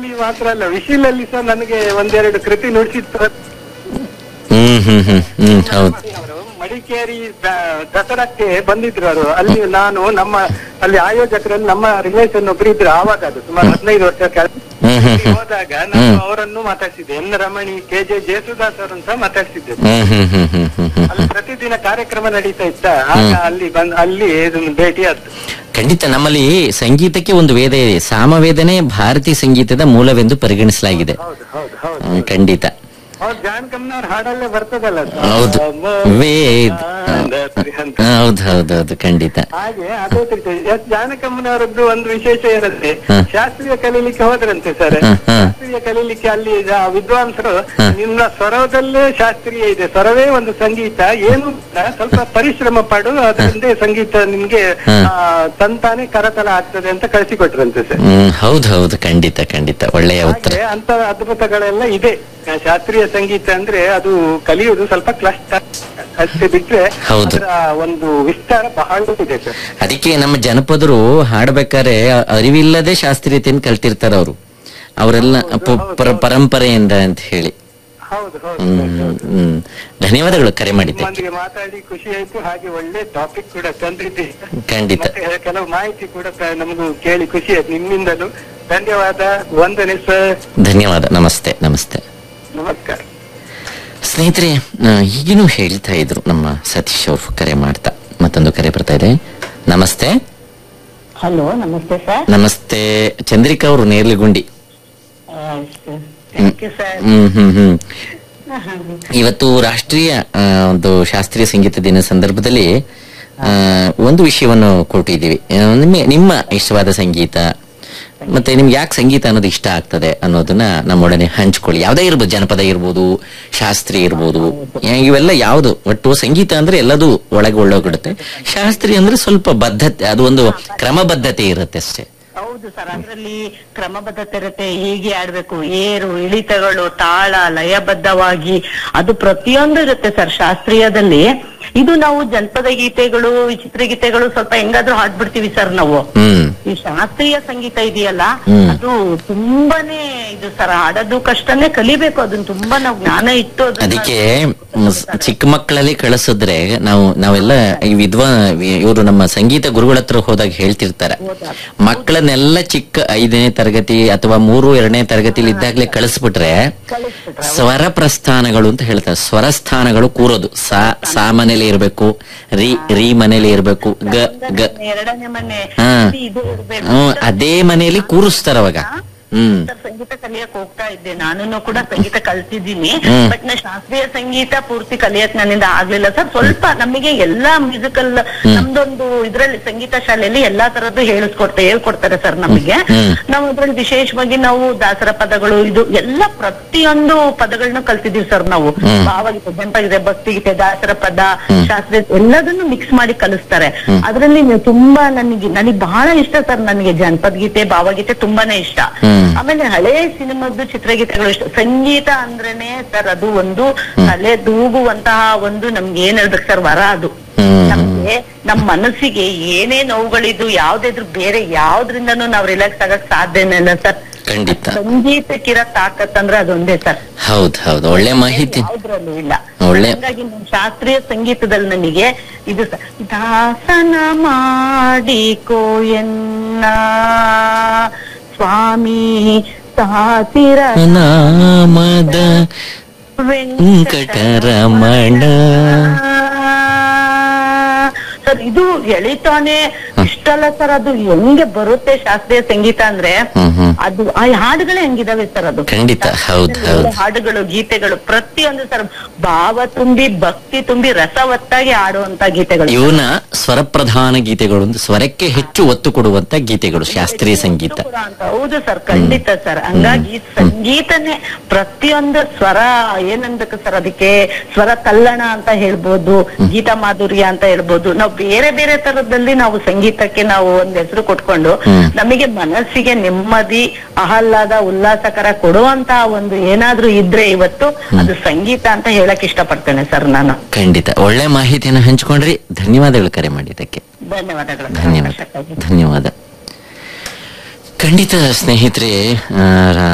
ಹಾಡಲ್ಲಿ ಮಾತ್ರ ಅಲ್ಲ ವಿಶಿಲಲ್ಲಿ ಸಹ ನನಗೆ ಒಂದೆರಡು ಕೃತಿ ನುಡಿಸಿತ್ತು ಹ್ಮ್ ಹ್ಮ್ ಹ್ಮ್ ಹ್ಮ್ ಹೌದು ಅವರು ಮಡಿಕೇರಿ ದ- ದಸರಾಕ್ಕೆ ಬಂದಿದ್ರು ಅವರು ಅಲ್ಲಿ ನಾನು ನಮ್ಮ ಅಲ್ಲಿ ಆಯೋಜಕರಲ್ಲಿ ನಮ್ಮ ರಿಲೇಷನ್ ಒಬ್ರು ಇದ್ರು ಆವಾಗ ಅದು ಸುಮಾರು ಹದಿನೈದು ವರ್ಷ ಕೆಳಗೆ ಹ್ಮ್ ಹ್ಮ್ ಹ್ಮ್ ಹೋದಾಗ ನಾನು ಅವರನ್ನು ಮಾತಾಡ್ಸಿದ್ದೆ N Ramani K J Yesudas ಅವರನ್ನು ಸಹ ಮಾತಾಡ್ಸಿದ್ದೆ ಹ್ಮ್ ಹ್ಮ್ ಹ್ಮ್ ಹ್ಮ್ ಹ್ಮ್ ಹ್ಮ್ ಅಲ್ಲಿ ಪ್ರತಿದಿನ ಕಾರ್ಯಕ್ರಮ ನಡೀತಾ ಇತ್ತ ಆಗ ಅಲ್ಲಿ ಬಂದ್ ಅಲ್ಲಿ ಇದೊಂದು ಭೇಟಿ ಆಯ್ತು ಖಂಡಿತ ನಮ್ಮಲ್ಲಿ ಸಂಗೀತಕ್ಕೆ ಒಂದು ವೇದ ಇದೆ ಸಾಮವೇದನೆ ಭಾರತೀಯ ಸಂಗೀತದ ಮೂಲವೆಂದು ಪರಿಗಣಿಸಲಾಗಿದೆ ಹೌದು ಹೌದು ಹೌದು ಹ್ಮ್, ಖಂಡಿತ ಹೌದು ಜಾನ್ ಕಮ್ನವ್ರ ಹಾಡಲ್ಲೇ ಬರ್ತದಲ್ಲ ಅದು. ಹೌದು. ವೇದ. ದಾಸರಿ ಅಂತ. ಹೌದು ಹೌದು ಹೌದು ಖಂಡಿತ ಹಾಗೆ ಅದೇ ರೀತಿ ಎಸ್ ಜಾನಕಮ್ಮನವರದ್ದು ಒಂದು ವಿಶೇಷ ಏನಂದ್ರೆ ಹ. ಶಾಸ್ತ್ರೀಯ ಕಲೀಲಿಕ್ಕೆ ಹೋದ್ರಂತೆ ಸರ್ ಹ, ಹ. ಶಾಸ್ತ್ರೀಯ ಕಲೀಲಿಕ್ಕೆ ಅಲ್ಲಿ ಆ ವಿದ್ವಾಂಸರು ನಿಮ್ಮ ಸ್ವರದಲ್ಲೇ ಶಾಸ್ತ್ರೀಯ ಇದೆ ಸ್ವರವೇ ಒಂದು ಸಂಗೀತ ಏನು ಇಲ್ಲ, ಸ್ವಲ್ಪ ಪರಿಶ್ರಮ ಪಡು ಅದರಿಂದ ಸಂಗೀತ ನಿಮ್ಗೆ ಹ. ಆ, ತಂತಾನೆ ಕರತಲ ಆಗ್ತದೆ ಅಂತ ಕಳಿಸಿಕೊಟ್ರಂತೆ ಸರ್ ಹ್ಮ್ ಹೌದು ಹೌದು ಖಂಡಿತ ಖಂಡಿತ ಒಳ್ಳೆಯ ಉತ್ತರ ಹಾಗೆ ಅಂತ ಅದ್ಭುತಗಳೆಲ್ಲ ಇದೆ ಆ, ಶಾಸ್ತ್ರೀಯ ಸಂಗೀತ ಅಂದ್ರೆ ಅದು ಕಲಿಯುವುದು ಸ್ವಲ್ಪ ಕ್ಲಷ್ಟ ಅಷ್ಟೇ ಬಿಟ್ರೆ ಹೌದು. ಅದರ ಒಂದು ವಿಸ್ತಾರ ಬಹಳ ಇದೆ ಸರ್ ಅದಕ್ಕೆ ನಮ್ಮ ಜನಪದರು ಹಾಡ್ಬೇಕಾದ್ರೆ ಅರಿವಿಲ್ಲದೆ ಶಾಸ್ತ್ರೀಯತೆಯನ್ನು ಕಲ್ತಿರ್ತಾರ ಅವರು ಅವರೆಲ್ಲ ಪ- ಪರ- ಪರಂಪರೆಯಿಂದ ಅಂತ ಹೇಳಿ ಹೌದು ಹೌದು ಹ್ಮ್ ಹ್ಮ್ ಧನ್ಯವಾದಗಳು ಕರೆ ಮಾಡಿದ್ದಕ್ಕೆ ನಿಮ್ಮೊಂದಿಗೆ ಮಾತಾಡಿ ಖುಷಿ ಆಯ್ತು ಹಾಗೆ ಒಳ್ಳೆ ಟಾಪಿಕ್ ಕೂಡ ತಂದಿದ್ದೀರಿ ಖಂಡಿತ ಮತ್ತೆ ಕೆಲವು ಮಾಹಿತಿ ಕೂಡ ತ- ನಮಗೂ ಕೇಳಿ ಖುಷಿ ಆಯ್ತು ನಿಮ್ಮಿಂದಲೂ ಧನ್ಯವಾದ ವಂದನೆ ಸರ್ ಧನ್ಯವಾದ ನಮಸ್ತೆ ನಮಸ್ತೆ ನಮಸ್ಕಾರ ಸ್ನೇಹಿತರೆ ಆ, ಈಗಿನೂ ಹೇಳ್ತಾ ಇದ್ರು ನಮ್ಮ ಸತೀಶ್ ಅವರು ಕರೆ ಮಾಡ್ತಾ ಮತ್ತೊಂದು ಕರೆ ಬರ್ತಾ ಇದೆ ನಮಸ್ತೆ ಹಲೋ ನಮಸ್ತೆ ಸರ್ ನಮಸ್ತೆ ಚಂದ್ರಿಕಾ ಅವರು ನೇರ್ಲಿಗುಂಡಿ ಥ್ಯಾಂಕ್ ಯು ಸರ್ ಹ್ಮ್ ಹ್ಮ್ ಹ್ಮ್ ಇವತ್ತು ರಾಷ್ಟ್ರೀಯ ಆ, ಒಂದು ಶಾಸ್ತ್ರೀಯ ಸಂಗೀತ ದಿನ ಸಂದರ್ಭದಲ್ಲಿ ಆ, ಒಂದು ವಿಷಯವನ್ನು ಕೊಟ್ಟಿದ್ದೀವಿ ಆ, ನಿಮ್ಮ ನಿಮ್ಮ ಇಷ್ಟವಾದ ಸಂಗೀತ ಮತ್ತೆ ನಿಮ್ಗೆ ಯಾಕೆ ಸಂಗೀತ ಅನ್ನೋದು ಇಷ್ಟ ಆಗ್ತದೆ ಅನ್ನೋದನ್ನ ನಮ್ಮೊಡನೆ ಹಂಚ್ಕೊಳ್ಳಿ ಯಾವುದೇ ಇರ್ಬೋದು ಜನಪದ ಇರ್ಬೋದು ಶಾಸ್ತ್ರೀಯ ಇರ್ಬೋದು ಯಾ- ಇವೆಲ್ಲ ಯಾವುದು ಒಟ್ಟು ಸಂಗೀತ ಅಂದ್ರೆ ಎಲ್ಲದೂ ಒಳಗೆ ಒಳಗೊಡುತ್ತೆ ಶಾಸ್ತ್ರೀಯ ಅಂದ್ರೆ ಸ್ವಲ್ಪ ಬದ್ಧತೆ ಅದು ಒಂದು ಕ್ರಮಬದ್ಧತೆ ಇರುತ್ತೆ ಅಷ್ಟೇ ಹೌದು ಸರ್ ಅದರಲ್ಲಿ ಕ್ರಮಬದ್ಧತೆ ಇರುತ್ತೆ ಹೀಗೆ ಆಡ್ಬೇಕು ಏರು ಇಳಿತಗಳು ತಾಳ ಲಯಬದ್ಧವಾಗಿ ಅದು ಪ್ರತಿಯೊಂದು ಇರುತ್ತೆ ಸರ್ ಶಾಸ್ತ್ರೀಯದಲ್ಲಿ ಇದು ನಾವು ಜನಪದ ಗೀತೆಗಳು ಚಿತ್ರಗೀತೆಗಳು ಸ್ವಲ್ಪ ಹೆಂಗಾದ್ರೂ ಹಾಡ್ಬಿಡ್ತೀವಿ ಸರ್ ನಾವು ಹ್ಮ್ ಈ ಶಾಸ್ತ್ರೀಯ ಸಂಗೀತ ಇದೆಯಲ್ಲ ಹ್ಮ್. ಅದು ತುಂಬಾನೇ ಇದು ಸರ್ ಹಾಡೋದು ಕಷ್ಟನೇ ಕಲಿಬೇಕು ಅದನ್ನ ತುಂಬಾ ನಾವು ಜ್ಞಾನ ಇಟ್ಟು ಅದನ್ನ ಅದಕ್ಕೆ ಮ್, ಚಿಕ್ಕ ಮಕ್ಕಳಲ್ಲಿ ಕಳಿಸಿದ್ರೆ ನಾವು ನಾವೆಲ್ಲ ಈ ವಿದ್ವಾ ಇವರು ನಮ್ಮ ಸಂಗೀತ ಗುರುಗಳ ಹತ್ರ ಹೋದಾಗ ಹೇಳ್ತಿರ್ತಾರೆ ಮಕ್ಕಳನ್ನೆಲ್ಲ ಚಿಕ್ಕ ಐದನೇ ತರಗತಿ ಅಥವಾ ಮೂರು ಎರಡನೇ ತರಗತಿಲಿ ಇದ್ದಾಗ್ಲೇ ಕಳಿಸ್ಬಿಟ್ರೆ ಕಲಿಸ್ಬಿಟ್ರೆ ಸ್ವರ ಪ್ರಸ್ಥಾನಗಳು ಅಂತ ಹೇಳ್ತಾರೆ ಸ್ವರಸ್ಥಾನಗಳು ಕೂರೋದು ಸಾ ಸಾ ಮನೇಲಿ ಇರ್ಬೇಕು ರಿ ರೀ ಮನೇಲಿ ಇರ್ಬೇಕು ಗ ಗ ಎರಡನೇ ಮನೆ ಹಾ. ಇದು ಇರ್ಬೇಕು ಹ್ಮ್ ಅದೇ ಮನೆಯಲ್ಲಿ ಕೂರಿಸ್ತಾರ ಅವಾಗ ಹ್ಮ್ ಸರ್, ಸಂಗೀತ ಕಲಿಯಕ್ ಹೋಗ್ತಾ ಇದ್ದೆ ನಾನು ಕೂಡ ಸಂಗೀತ ಕಲ್ತಿದ್ದೀನಿ ಹ್ಮ್. ಬಟ್ ನಾ ಶಾಸ್ತ್ರೀಯ ಸಂಗೀತ ಪೂರ್ತಿ ಕಲಿಯಕ್ ನನ್ನಿಂದ ಆಗ್ಲಿಲ್ಲ ಸರ್ ಸ್ವಲ್ಪ ನಮಗೆ ಎಲ್ಲಾ ಮ್ಯೂಸಿಕಲ್ ನಮ್ದೊಂದು ಇದ್ರಲ್ಲಿ ಸಂಗೀತ ಶಾಲೆಯಲ್ಲಿ ಎಲ್ಲಾ ತರದ್ದು ಹೇಳಿಸ್ಕೊಡ್ತಾರೆ ಹೇಳ್ಕೊಡ್ತಾರೆ ಸರ್ ನಮಗೆ ಹ್ಮ್. ನಾವು ಅದ್ರಲ್ಲಿ ವಿಶೇಷವಾಗಿ ನಾವು ದಾಸರ ಪದಗಳು ಇದು ಎಲ್ಲ ಪ್ರತಿಯೊಂದು ಪದಗಳನ್ನ ಕಲ್ತಿದೀವಿ ಸರ್ ನಾವು ಭಾವಗೀತೆ ಜನಪದ ಭಕ್ತಿಗೀತೆ ದಾಸರ ಪದ ಶಾಸ್ತ್ರೀಯ ಎಲ್ಲದನ್ನು ಮಿಕ್ಸ್ ಮಾಡಿ ಕಲಿಸ್ತಾರೆ ಅದ್ರಲ್ಲಿ ನೀವು ತುಂಬಾ ನನಗೆ ನನಗೆ ಬಹಳ ಇಷ್ಟ ಸರ್ ನನಗೆ ಜನಪದ ಗೀತೆ ಭಾವಗೀತೆ ತುಂಬಾನೇ ಇಷ್ಟ ಹ್ಮ್. ಆಮೇಲೆ ಹಳೆ ಸಿನಿಮಾದ್ದು ಚಿತ್ರಗೀತೆಗಳು ಇಷ್ಟ ಸಂಗೀತ ಅಂದ್ರೇನೆ ಸರ್ ಅದು ಒಂದು ತಲೆ ದೂಗುವಂತಹ ಒಂದು ನಮ್ಗೆ ಏನ್ ಹೇಳ್ಬೇಕು ಸರ್ ವರ ಅದು ಹ್ಮ್. ನಮ್ಗೆ ನಮ್ ಮನಸ್ಸಿಗೆ ಏನೇ ನೋವುಗಳಿದ್ದು ಯಾವ್ದಾದ್ರು ಬೇರೆ ಯಾವ್ದ್ರಿಂದನೂ ನಾವ್ ರಿಲ್ಯಾಕ್ಸ್ ಆಗಕ್ ಸಾಧ್ಯನೇ ಇಲ್ಲ ಸರ್ ಖಂಡಿತ ಸಂಗೀತಕ್ಕಿರೋ ತಾಕತ್ ಅಂದ್ರೆ ಅದೊಂದೇ ಸರ್ ಹೌದು ಹೌದು ಒಳ್ಳೆ ಮಾಹಿತಿ ಯಾವ್ದ್ರಲ್ಲೂ ಇಲ್ಲ ಒಳ್ಳೆ ಹಾಗಾಗಿ ನಮ್ ಶಾಸ್ತ್ರೀಯ ಸಂಗೀತದಲ್ಲಿ ನನಗೆ ಇದು ಸ- ದಾಸನ ಮಾಡಿಕೋ ಎನ್ನ ಸ್ವಾಮಿ ಸಾತಿರ ನಾಮದ ವೆಂಕಟರಮಣ ಸರ್ ಇದು ಎಳಿತಾನೆ ಇಷ್ಟಲ್ಲ ಸರ್ ಅದು ಹೆಂಗೆ ಬರುತ್ತೆ ಶಾಸ್ತ್ರೀಯ ಸಂಗೀತ ಅಂದ್ರೆ ಹ್ಮ್ ಹ್ಮ್ ಅದು ಆ ಹಾಡುಗಳೇ ಹೆಂಗಿದಾವೆ ಸರ್ ಅದು ಖಂಡಿತ ಹೌದು ಹೌದು ಹಾಡುಗಳು ಗೀತೆಗಳು ಪ್ರತಿಯೊಂದು ಸರ್ ಭಾವ ತುಂಬಿ ಭಕ್ತಿ ತುಂಬಿ ರಸವತ್ತಾಗಿ ಆಡುವಂತ ಗೀತೆಗಳು ಇವನ ಸ್ವರಪ್ರಧಾನ ಗೀತೆಗಳು ಅಂತ ಸ್ವರಕ್ಕೆ ಹೆಚ್ಚು ಒತ್ತು ಕೊಡುವಂತ ಗೀತೆಗಳು ಶಾಸ್ತ್ರೀಯ ಸಂಗೀತ ಕೂಡ ಅಂತ. ಹೌದು ಸರ್ ಖಂಡಿತ ಸರ್ ಹಂಗಾಗಿ ಸಂಗೀತನೇ ಪ್ರತಿಯೊಂದು ಸ್ವರ ಏನಂದಕ್ಕೆ ಸರ್ ಅದಕ್ಕೆ ಸ್ವರ ತಲ್ಲಣ ಅಂತ ಹೇಳ್ಬೋದು ಗೀತ ಮಾಧುರ್ಯ ಅಂತ ಹೇಳ್ಬೋದು ನಾವು ಬೇರೆ ಬೇರೆ ತರದಲ್ಲಿ ನಾವು ಸಂಗೀತಕ್ಕೆ ನಾವು ಒಂದ್ ಹೆಸರು ಕೊಟ್ಕೊಂಡು ನಮಗೆ ಮನಸ್ಸಿಗೆ ನೆಮ್ಮದಿ ಆಹ್ಲಾದ ಉಲ್ಲಾಸಕರ ಕೊಡುವಂತ ಒಂದು ಏನಾದ್ರೂ ಇದ್ರೆ ಇವತ್ತು ಅದು ಸಂಗೀತ ಅಂತ ಹೇಳಕ್ ಇಷ್ಟಪಡ್ತೇನೆ ಸರ್ ನಾನು ಖಂಡಿತ ಒಳ್ಳೆ ಮಾಹಿತಿಯನ್ನು ಹಂಚ್ಕೊಂಡ್ರಿ ಧನ್ಯವಾದಗಳು ಕರೆ ಮಾಡಿದ್ದಕ್ಕೆ ಧನ್ಯವಾದಗಳು ಧನ್ಯವಾದ ಧನ್ಯವಾದ ಖಂಡಿತ ಸ್ನೇಹಿತರೆ ಆ, ರಾ-